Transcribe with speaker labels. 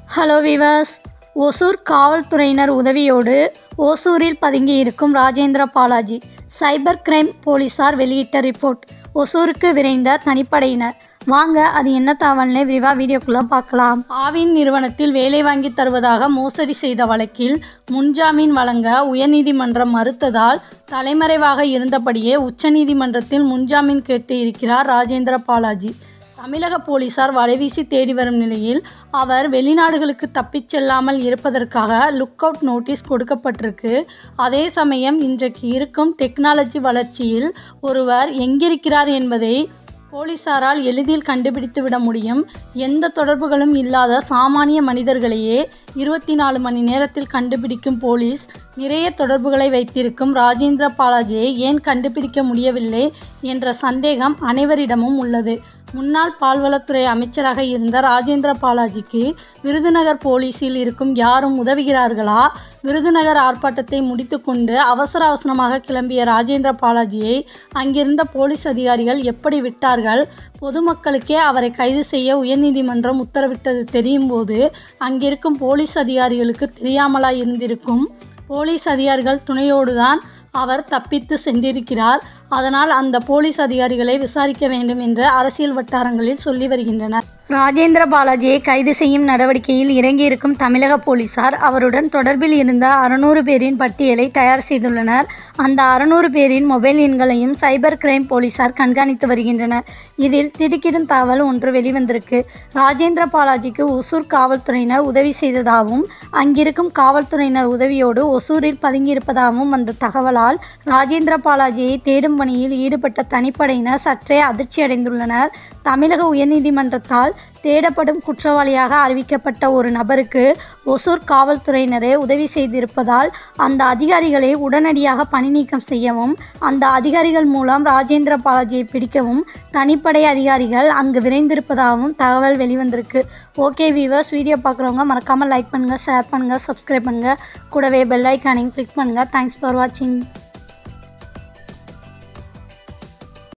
Speaker 1: hello viewers Hosur காவல்துறையினர் உதவியோடு ஓசூரில் பதுங்கியிருக்கும் ராஜேந்திர பாலாஜி சைபர் கிரைம் போலீசார் வெளியிட்ட ரிப்போர்ட் ஒசூருக்கு விரைந்த தனிப்படையினர் வாங்க அது என்ன தகவல்னு விரிவாக வீடியோக்குள்ளே பார்க்கலாம் ஆவின் நிறுவனத்தில் வேலை வாங்கி தருவதாக மோசடி செய்த வழக்கில் முன்ஜாமீன் வழங்க உயர்நீதிமன்றம் மறுத்ததால் தலைமறைவாக இருந்தபடியே உச்சநீதிமன்றத்தில் முன்ஜாமீன் கேட்டு இருக்கிறார் ராஜேந்திர பாலாஜி தமிழக போலீசார் வலைவீசி தேடி வரும் நிலையில் அவர் வெளிநாடுகளுக்கு தப்பிச் செல்லாமல் இருப்பதற்காக லுக் அவுட் நோட்டீஸ் கொடுக்கப்பட்டிருக்கு அதே சமயம் இன்றைக்கு இருக்கும் டெக்னாலஜி வளர்ச்சியில் ஒருவர் எங்கிருக்கிறார் என்பதை போலீசாரால் எளிதில் கண்டுபிடித்து விட முடியும் எந்த தொடர்புகளும் இல்லாத சாமானிய மனிதர்களையே இருபத்தி நாலு மணி நேரத்தில் கண்டுபிடிக்கும் போலீஸ் நிறைய தொடர்புகளை வைத்திருக்கும் ராஜேந்திர பாலாஜியை ஏன் கண்டுபிடிக்க முடியவில்லை என்ற சந்தேகம் அனைவரிடமும் உள்ளது முன்னாள் பால்வளத்துறை அமைச்சராக இருந்த ராஜேந்திர பாலாஜிக்கு விருதுநகர் போலீஸில் இருக்கும் யாரும் உதவுகிறார்களா விருதுநகர் ஆர்ப்பாட்டத்தை முடித்துக்கொண்டு அவசர அவசரமாக கிளம்பிய ராஜேந்திர பாலாஜியை அங்கிருந்த போலீஸ் அதிகாரிகள் எப்படி விட்டார்கள் பொதுமக்களுக்கே அவரை கைது செய்ய உயர்நீதிமன்றம் உத்தரவிட்டது தெரியும் போது அங்கிருக்கும் போலீஸ் அதிகாரிகளுக்கு தெரியாமலா இருந்திருக்கும் போலீஸ் அதிகாரிகள் துணையோடுதான் அவர் தப்பித்து சென்றிருக்கிறார் அதனால் அந்த போலீஸ் அதிகாரிகளை விசாரிக்க வேண்டும் என்று அரசியல் வட்டாரங்களில் சொல்லி வருகின்றனர் ராஜேந்திர பாலாஜியை கைது செய்யும் நடவடிக்கையில் இறங்கியிருக்கும் தமிழக போலீசார் அவருடன் தொடர்பில் இருந்த அறுநூறு பேரின் பட்டியலை தயார் செய்துள்ளனர் அந்த அறுநூறு பேரின் மொபைல் எண்களையும் சைபர் கிரைம் போலீசார் கண்காணித்து வருகின்றனர் இதில் திடுக்கிடும் தகவல் ஒன்று வெளிவந்திருக்கு ராஜேந்திர பாலாஜிக்கு ஒசூர் காவல்துறையினர் உதவி செய்ததாகவும் அங்கிருக்கும் காவல்துறையினர் உதவியோடு ஒசூரில் பதுங்கியிருப்பதாகவும் வந்த தகவலால் ராஜேந்திர பாலாஜியை தேடும் பணியில் ஈடுபட்ட தனிப்படையினர் சற்றே அதிர்ச்சி அடைந்துள்ளனர் தமிழக உயர்நீதிமன்றத்தால் தேடப்படும் குற்றவாளியாக அறிவிக்கப்பட்ட ஒரு நபருக்கு ஒசூர் காவல்துறையினரே உதவி செய்திருப்பதால் அந்த அதிகாரிகளை உடனடியாக பணி நீக்கம் செய்யவும் அந்த அதிகாரிகள் மூலம் ராஜேந்திர பாலாஜியை பிடிக்கவும் தனிப்படை அதிகாரிகள் அங்கு விரைந்திருப்பதாகவும் தகவல் வெளிவந்திருக்கு ஓகே வீவர்ஸ் வீடியோ பார்க்குறவங்க மறக்காமல் லைக் பண்ணுங்கள் ஷேர் பண்ணுங்கள் சப்ஸ்கிரைப் பண்ணுங்கள் கூடவே பெல் ஐக்கானையும் கிளிக் பண்ணுங்கள் தேங்க்ஸ் ஃபார் வாட்சிங்